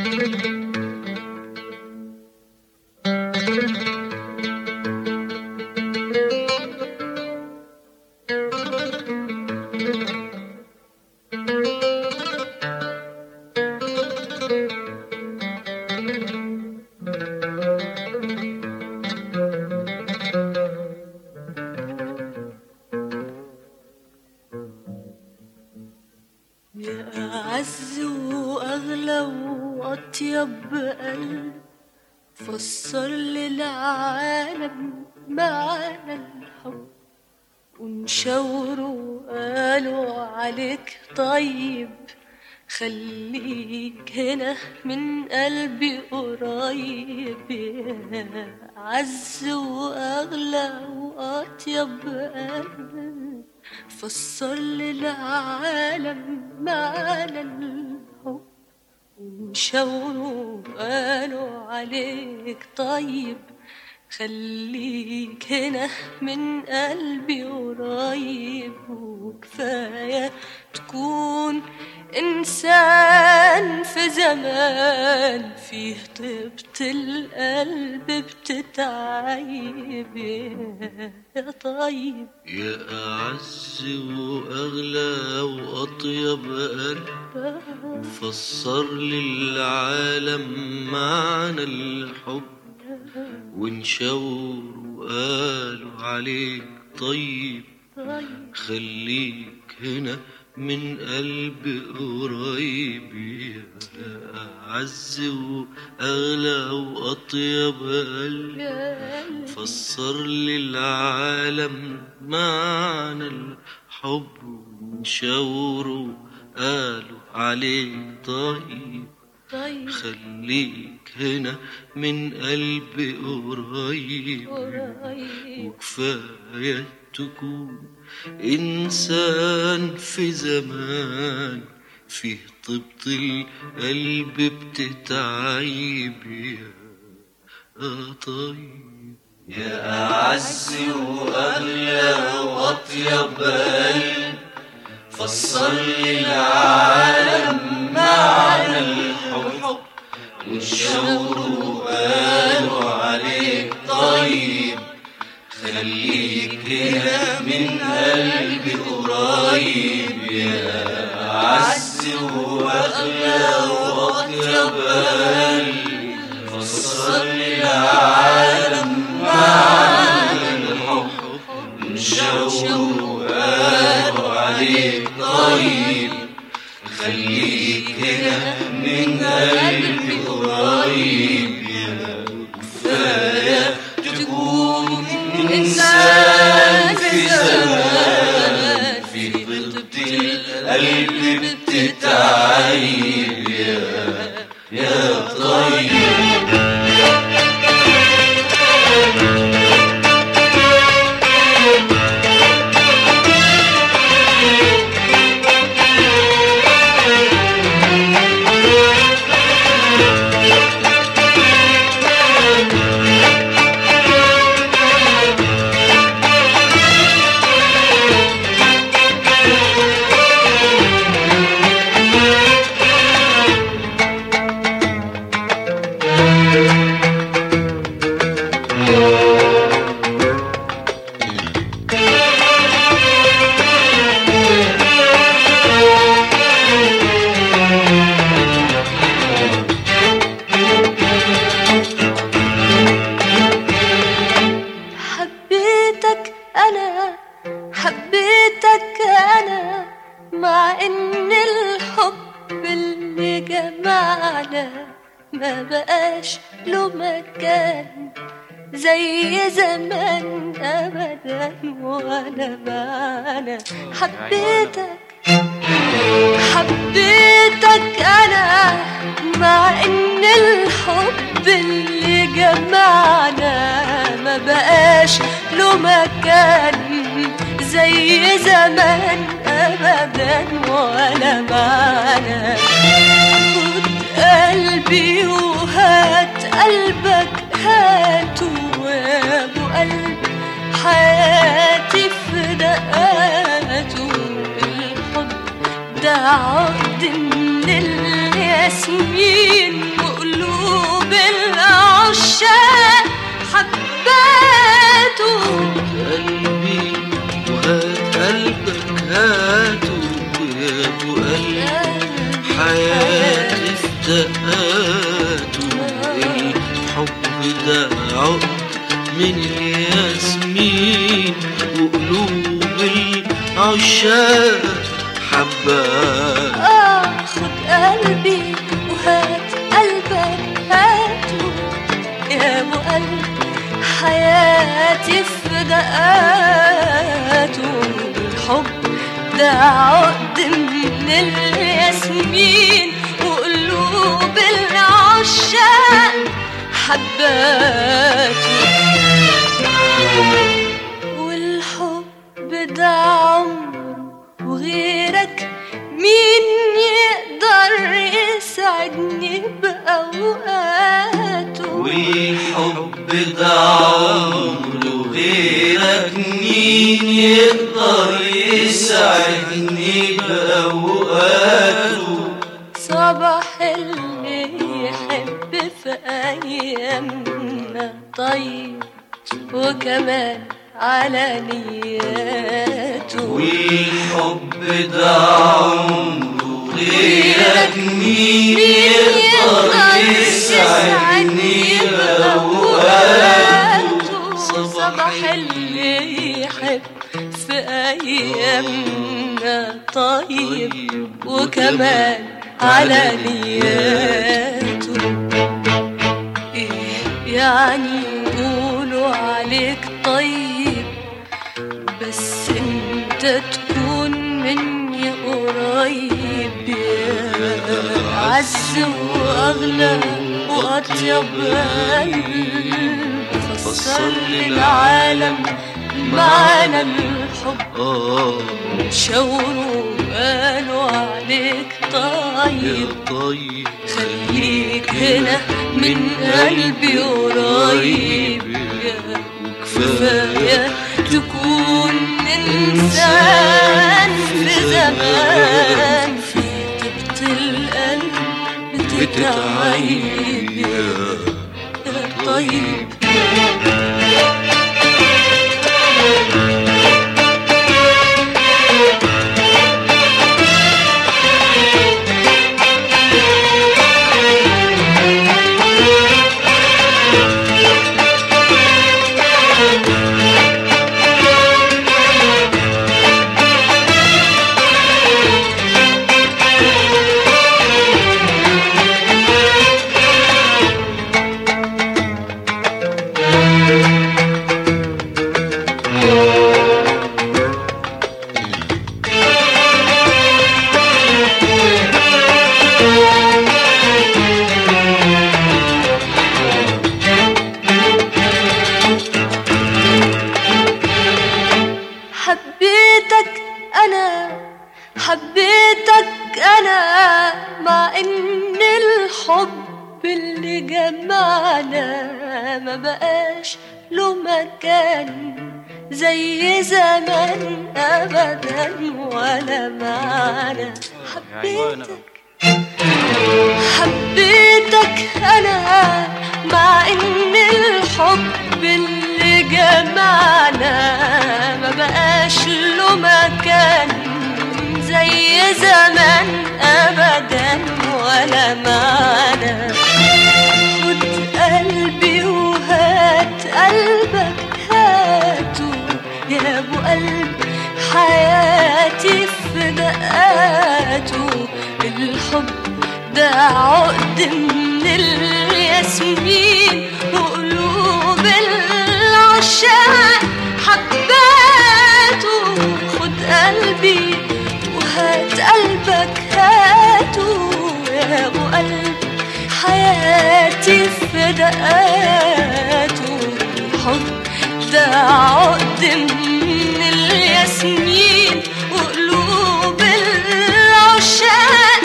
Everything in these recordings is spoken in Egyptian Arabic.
يا أعز وأغلى وأطيب قلب فسر للعالم معنى الحب ونشاوروا قالوا عليك طيب خليك هنا من قلبي قريب يا عز وأغلى وأطيب قلب فسر للعالم معنى الحب ومشاوروا قالوا عليك طيب خليك هنا من قلبي قريب وكفاية تكون إنسان في زمان فيه طيبة القلب بتتعيب يا طيب يا أعز وأغلى وأطيب قلب فسر للعالم معنى الحب ونشاور وقالوا عليك طيب طيب خليك هنا من قلب قريب يا أعز وأغلى وأطيب قلب يا قلبي فسر للعالم معنى الحب ونشاوروا قالوا عليك طيب طيب خليك هنا من قلب قريب قريب وكفاية تكون إنسان في زمان فيه طبط القلب بتتعيب يا طيب يا أعز وأغلى وأطيب قلب فسر للعالم معنى الحب والشوق قالوا عليك طيب خليك هنا من قلبي قريب يا أعز وأغلى وأطيب قلب فسر للعالم معنى الحب والشوق قالوا عليك طيب خليك هنا من قلبي قريب يا كفاية تكون إنسان في زمان في طبط القلب بتتعيب يا يا طيب حبيتك أنا حبيتك أنا مع إن الحب اللي جمعنا ما بقاش له مكان زي زمان أبدا ولا معنا حبيتك حبيتك أنا مع إن الحب اللي جمعنا ما بقاش له مكان زي زمان أبدا ولا معنا خد قلبي وهات قلبك هاته يا أبو قلب حياتي في دقاته الحب ده عقد من الياسمين دقاته الحب ده عقد من الياسمين وقلوب العشاق حبات آه خد قلبي وهات قلبك هاته يا أبو قلب حياتي في دقاته الحب ده عقد من الياسمين وقلوب العشاق حباته والحب ده عمر وغيرك مين يقدر يسعدني بأوقاته والحب ده عمر وغيرك مين يقدر يسعدني بأوقاته صباح اللي يحب في أيامنا طيب وكمان على نياته والحب ده عمر وغيرك مين يقدر يسعدني بأوقاته صباح اللي يحب في أيامنا طيب وكمان على نياته إيه يعني يقولوا عليك طيب بس انت تكون مني قريب يا عز واغلى واطيب قلب فسر للعالم معنى الحب آه شاوروا قالوا عليك طيب يا طيب خليك هنا من قلبي قريب يا كفاية تكون إنسان في زمان في طيبة القلب بتتعيب يا يا طيب حبيتك أنا حبيتك أنا مع إن الحب اللي جمعنا ما بقاش له مكان زي زمان أبدا ولا معنا حبيتك حبيتك انا مع ان الحب اللي جمعنا ما بقاش له مكان زي زمان ابدا ولا معنا خد قلبي وهات قلبك هاته يا ابو قلب حياتي في دقاته الحب ده عقد من الياسمين وقلوب العشاق حباته خد قلبي وهات قلبك هاته يا ابو قلب حياتي في دقاته الحب ده عقد من الياسمين وقلوب العشاق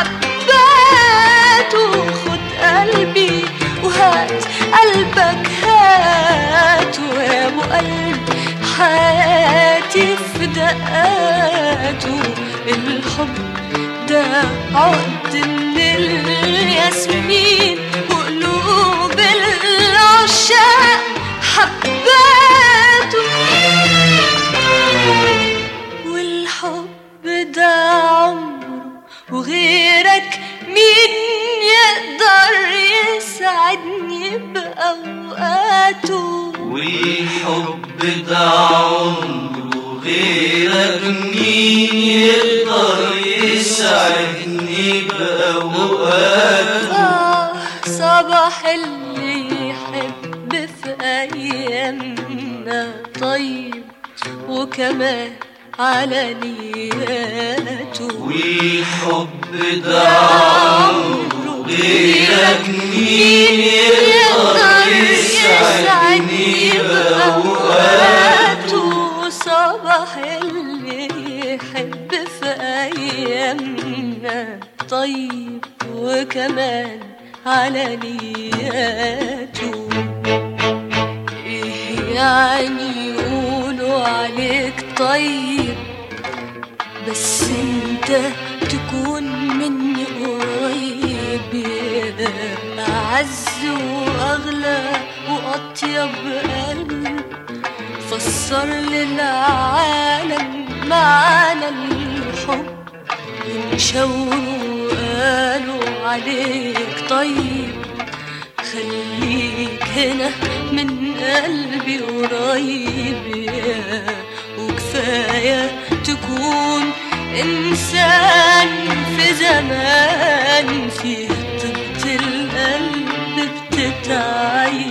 حباته خد قلبي وهات قلبك هاته يا ابو قلب حياتي في دقاته الحب ده عقد من الياسمين وقلوب العشاق حباته والحب ده عمره وغيرك مين بأوقاته والحب ده عمره غيرك مين يقدر يسعدني بأوقاته آه صباح اللي يحب في أيامنا طيب وكمان على نياته والحب ده عمره غيرك مين يقدر يسعدني بأوقاته صباح اللي يحب في أيامنا طيب وكمان على نياته إيه يعني يقولوا عليك طيب بس انت تكون مني قريب يا أعز وأغلى وأطيب قلب فسر للعالم معنى الحب انشوروا قالوا عليك طيب خليك هنا من قلبي قريب يا وكفاية تكون إنسان في زمان فيه طبة القلب بتتعيش